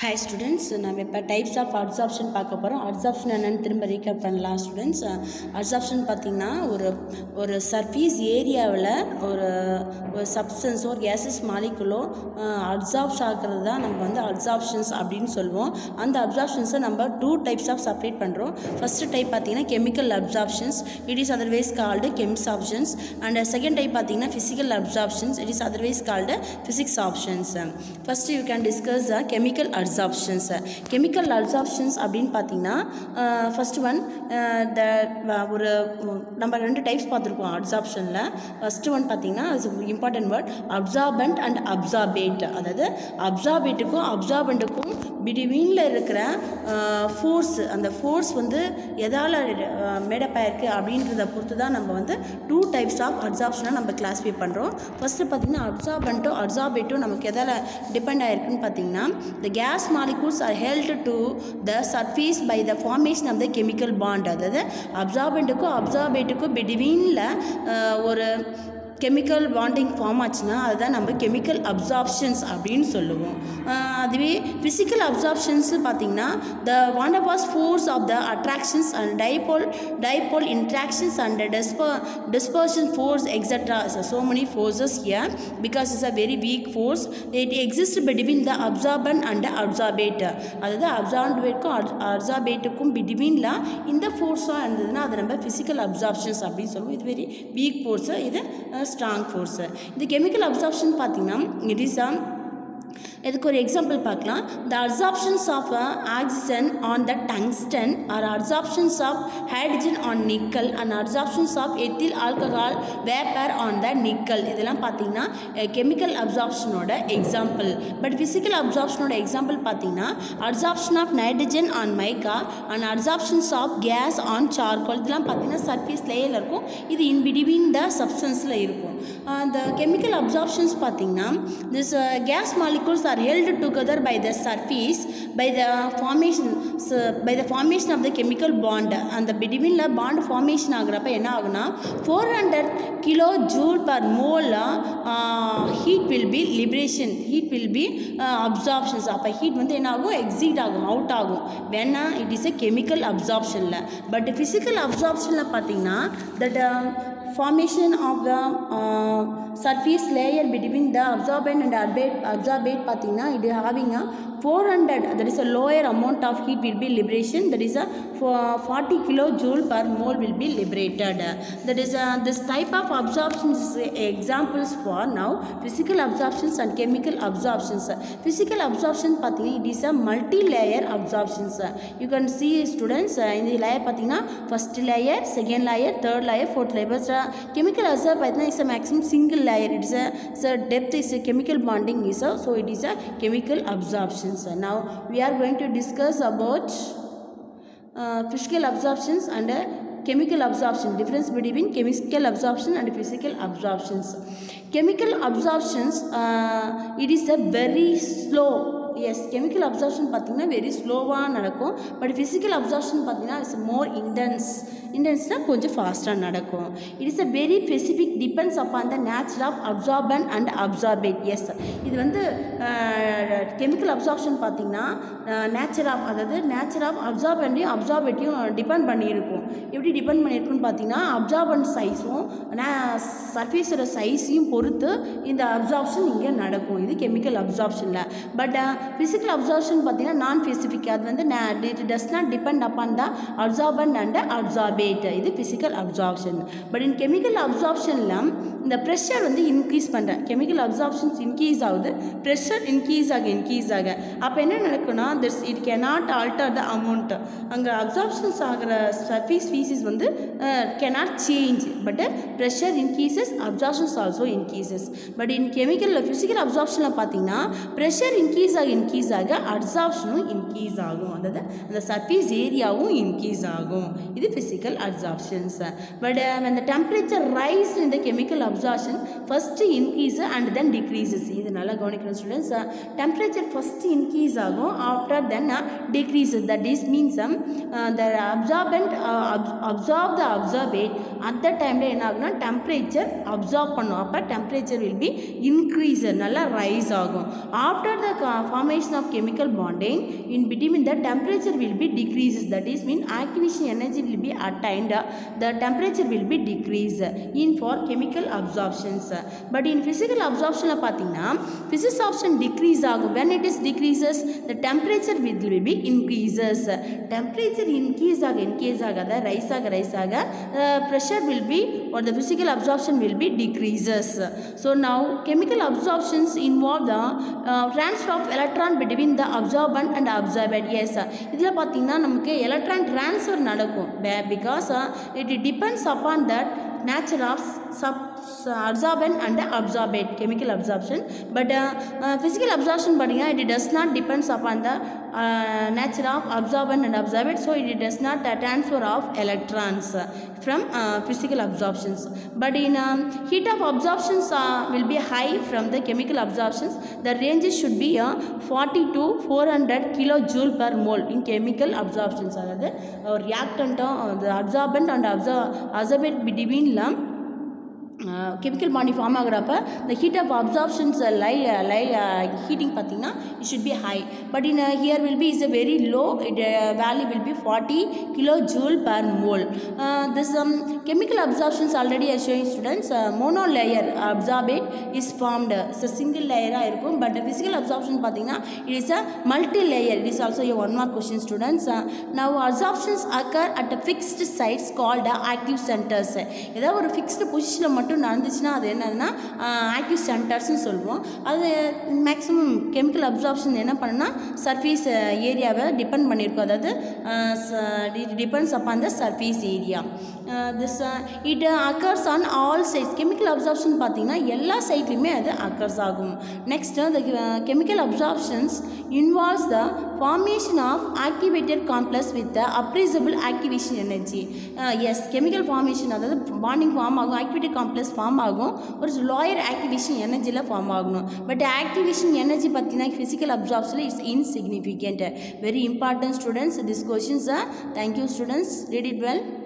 hi students நம்ம இப்போ types of absorption பார்க்க போகிறோம் அப்சார்ப்ஷன் என்னன்னு திரும்ப ரீகப் பண்ணலாம் ஸ்டூடெண்ட்ஸ் அப்சார்ப்ஷன் பார்த்திங்கன்னா ஒரு ஒரு சர்ஃபீஸ் ஏரியாவில் ஒரு ஒரு சப்ஸ்டன்ஸோ ஒரு கேசஸ் மாலிகுலோ அப்சார்ப்ஸ் ஆகிறது தான் நம்ம வந்து அப்சார்ப்ஷன்ஸ் அப்படின்னு சொல்லுவோம் அந்த அப்சார்ப்ஷன்ஸை நம்ம டூ டைப்ஸ் ஆஃப் செப்பரேட் பண்ணுறோம் ஃபஸ்ட்டு டைப் பார்த்திங்கன்னா chemical absorptions it is otherwise called chemisorptions and second type பார்த்திங்கன்னா physical absorptions it is otherwise called physisorptions first you can discuss the chemical absorptions chemical absorptions அப்படின்னு பார்த்தீங்கன்னா first one த ஒரு நம்ம ரெண்டு types பார்த்துருக்கோம் அப்சார்ப்ஷனில் first one பார்த்தீங்கன்னா important word absorbent and absorbate அதாவது அப்சார்பேட்டுக்கும் அப்சார்பண்ட்டுக்கும் பிட்வீனில் இருக்கிற ஃபோர்ஸ் அந்த ஃபோர்ஸ் வந்து எதால் மேடப் ஆயிருக்கு அப்படின்றத பொறுத்து தான் நம்ம வந்து டூ டைப்ஸ் ஆஃப் அப்சார்ப்ஷனை நம்ம கிளாஸிஃபை பண்ணுறோம் ஃபஸ்ட்டு பார்த்திங்கன்னா அப்சார்பண்ட்டும் அப்சார்பேட்டும் நமக்கு எதால் டிபெண்ட் ஆயிருக்குன்னு பார்த்தீங்கன்னா the gas molecules are held to the surface by the formation of the chemical bond அதாவது அப்சார்பண்ட்டுக்கும் அப்சார்பேட்டுக்கும் பிட்வீனில் ஒரு கெமிக்கல் பாண்டிங் ஃபார்ம் ஆச்சுன்னா அதுதான் நம்ம கெமிக்கல் அப்சார்ப்ஷன்ஸ் அப்படின்னு சொல்லுவோம் அதுவே ஃபிசிக்கல் அப்சார்ப்ஷன்ஸ் பார்த்திங்கன்னா the van der Waals force of the attractions and dipole dipole interactions and disp dispersion force extra so many forces here because it's a very weak force it exist between the absorbent and absorbate அதாவது அப்சார்பேட்டுக்கும் அப்சார்பேட்டுக்கும் பிட்வீனில் இந்த ஃபோர்ஸாக இருந்ததுன்னா அதை நம்ம physical absorptions அப்படின்னு சொல்லுவோம் இது வெரி வீக் ஃபோர்ஸு இது ஸ்ட்ராங் ஃபோர்ஸு இந்த கெமிக்கல் அப்சார்ப்ஷன் பார்த்திங்கன்னா இட் இஸ் அ இதுக்கு ஒரு எக்ஸாம்பிள் பார்க்கலாம் the absorptions of oxygen on the tungsten or absorptions of hydrogen on nickel and absorptions of ethyl alcohol vapour on the nickel இதெல்லாம் பார்த்தீங்கன்னா chemical அப்சார்ப்ஷனோட example but physical அப்சார்ப்ஷனோட example பார்த்தீங்கன்னா absorption of nitrogen on mica and absorptions of gas on charcoal இதெல்லாம் பார்த்தீங்கன்னா surface லேயரில் இருக்கும் இது இன் பிட்வீன் த சப்ஸ்டன்ஸில் இருக்கும் the chemical absorptions பார்த்தீங்கன்னா this uh, gas molecules are held together by the surface by the formation so, by the formation of the chemical bond அந்த betweenல bond formation ஆகுறப்ப என்ன ஆகுனா 400 kilojoule per mole heat will be liberation heat will be absorptions அப்போ heat வந்து என்ன ஆகும் exit ஆகும் out ஆகும் வேணா இட் இஸ் எ கெமிக்கல் அப்சார்ப்ஷனில் பட் ஃபிசிக்கல் அப்சார்ப்ஷனில் பார்த்தீங்கன்னா that formation of the uh, surface layer between the absorbent and absorbate absorbate பார்த்தீங்கன்னா it having a 400 that is a lower amount of heat will be liberation that is a 40 kilojoule per mole will be liberated that is a, this type of absorptions is examples for now physical absorptions and chemical absorptions physical absorption பார்த்தீங்கன்னா it is a multi layer absorptions you can see students இந்த layer பார்த்தீங்கன்னா first layer second layer third layer fourth layer but chemical absorb பார்த்தீங்கன்னா is a maximum single layer it is a, it's a depth is a chemical bonding is a so it is a chemical absorption now we are going to discuss about uh, physical absorptions and uh, chemical absorption difference between chemical absorption and physical absorptions chemical absorptions uh, it is a very slow as chemical absorption பார்த்திங்கன்னா very ஸ்லோவாக நடக்கும் but physical absorption பார்த்திங்கன்னா it's more intense இன்டென்ஸ்னால் கொஞ்சம் ஃபாஸ்ட்டாக நடக்கும் it is a very specific depends upon the nature of absorbent and absorbate as இது வந்து கெமிக்கல் அப்சார்ப்ஷன் பார்த்திங்கன்னா நேச்சர் ஆஃப் அதாவது நேச்சர் ஆஃப் அப்சார்பண்ட்டையும் அப்சார்பேட்டையும் டிபெண்ட் பண்ணியிருக்கும் எப்படி டிபெண்ட் பண்ணியிருக்குன்னு பார்த்தீங்கன்னா அப்சார்பன் சைஸும் சர்ஃபேஸோட சைஸையும் பொறுத்து இந்த அப்சார்ப்ஷன் இங்கே நடக்கும் இது கெமிக்கல் அப்சார்ப்ஷனில் பட் ஃபிசிக்கல் அப்சார்ப்ஷன் பார்த்தீங்கன்னா நான் ஸ்பெசிஃபிக் அது வந்து it does not depend upon the absorbent and absorbate இது physical absorption but in chemical அப்சார்ப்ஷனில் இந்த ப்ரெஷர் வந்து இன்க்ரீஸ் பண்ணுறேன் கெமிக்கல் அப்சார்ப்ஷன்ஸ் இன்க்ரீஸ் ஆகுது ப்ரெஷர் இன்க்ரீஸ் ஆக இன்க்ரீஸ் ஆக அப்போ என்ன நடக்குன்னா this it can not alter the amount அங்கே அப்சார்ப்ஷன்ஸ் ஆகிற சர்ஃபீஸ் ஸ்பீசிஸ் வந்து cannot change but pressure increases absorptions also increases but in chemical physical அப்சார்ப்ஷனில் பார்த்தீங்கன்னா ப்ரெஷர் இன்க்ரீஸ் ஆக இன்க்ரீஸ் ஆக அப்சார்ப்ஷனும் இன்க்ரீஸ் ஆகும் அதாவது அந்த சர்ஃபேஸ் ஏரியாவும் இன்க்ரீஸ் ஆகும் இது ஃபிசிக்கல் அப்சார்ப்ஷன்ஸ் பட் அந்த டெம்பரேச்சர் ரைஸ் இந்த chemical absorption first increase and then decreases இது நல்லா கவனிக்கணும் ஸ்டூடெண்ட்ஸ் டெம்பரேச்சர் ஃபஸ்ட்டு இன்க்ரீஸ் ஆகும் after then decreases that is means the absorbent absorb the absorbate அந்த டைமில் என்ன ஆகுனா டெம்பரேச்சர் அப்சார்ப் பண்ணும் அப்போ டெம்பரேச்சர் வில் பி இன்க்ரீஸ் நல்லா ரைஸ் ஆகும் after the formation of chemical bonding in between the temperature will be decreases that is mean activation energy will be attained the temperature will be decreased in for chemical absorptions but in physical absorption பார்த்தீங்கன்னா physics absorption decrease ஆகும் when it is decreases the temperature will be increases temperature increase ஆக increase ஆகாத rise ஆக rise ஆக pressure will be or the physical absorption will be decreases so now chemical absorptions involve the uh, transfer of electron between the absorbent and absorbed yes இதில் பார்த்தீங்கன்னா நமக்கு electron transfer நடக்கும் because it depends upon that nature of sub absorbent and absorbate chemical absorption but uh, uh, physical absorption பார்த்தீங்கன்னா it does not depends upon the uh, nature of absorbent and absorbate so it does not uh, transfer of electrons uh, from uh, physical absorptions but in um, heat of absorptions uh, will be high from the chemical absorptions the ranges should be uh, 40 to 400 kilojoule per mole in chemical absorptions அதாவது ஒரு ரியாக்டண்ட்டும் the absorbent and absor absorbate between chemical பாண்டி form ஆகிறப்ப the heat of absorptions uh, லை லை heating பார்த்தீங்கன்னா it should be high but in uh, here will be is a very low it, uh, value will be 40 kilojoule per mole uh, this um, chemical absorptions already are showing students uh, mono layer absorbate is formed it's a single layer இருக்கும் but physical absorption பார்த்தீங்கன்னா it is a multi layer it is also a one mark question students uh, now absorptions occur at a fixed sites called uh, active centers ஏதாவது ஒரு fixed பொசிஷனில் மட்டும் நடந்துச்சுன்னா அது என்னதுன்னா active சென்டர்ஸ்னு சொல்லுவோம் அது மேக்ஸிமம் கெமிக்கல் அப்சார்ப்ஷன் என்ன பண்ணுன்னா சர்ஃபேஸ் ஏரியாவை டிபெண்ட் பண்ணியிருக்கோம் அதாவது depends upon the surface area this it occurs on all sides chemical absorption பார்த்தீங்கன்னா எல்லா சைட்லையுமே அது அக்கர்ஸ் ஆகும் next the chemical absorptions involves the formation of activated complex with the appreciable activation energy as chemical formation அதாவது bonding form ஆகும் activated complex form ஆகும் ஒரு lower activation எனர்ஜியில் ஃபார்ம் ஆகணும் பட் ஆக்டிவேஷன் எனர்ஜி பார்த்தீங்கன்னா ஃபிசிக்கல் அப்சார்ப்ஸில் it's insignificant very important students this questions thank you students read it well